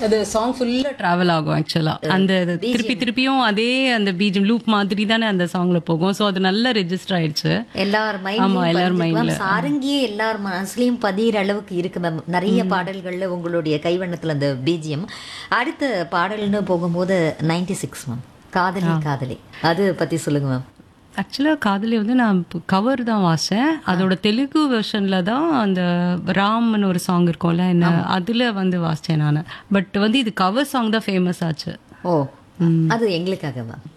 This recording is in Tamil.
அது சாங் ஃபுல்லா டிராவல் ஆகும் ஆக்சுவலா அந்த இது திருப்பி திருப்பியும் அதே அந்த பீஜம் லூப் மாதிரி தானே அந்த சாங்ல போகும் சோ அது நல்லா ரெஜிஸ்டர் ஆயிடுச்சு எல்லார் ஆமா, எல்லார் மைண்ட்லயும் mindல. சாரங்கியே எல்லார் மனசுலயும் பதிகிற அளவுக்கு இருக்கு மேம் நிறைய பாடல்கள்ல உங்களுடைய கைவண்ணத்துல அந்த பிஜிஎம் அடுத்த பாடல்னு போகும்போது நைன்டி சிக்ஸ் மேம் காதலி காதலி அது பத்தி சொல்லுங்க மேம் ஆக்சுவலா காதலி வந்து நான் கவர் தான் வாசேன் அதோட தெலுங்கு வெர்ஷன்ல தான் அந்த ராம்னு ஒரு சாங் இருக்கும்ல என்ன அதுல வந்து வாசிச்சேன் நான் பட் வந்து இது கவர் சாங் தான் ஃபேமஸ் ஆச்சு ஓ அது எங்களுக்காக மேம்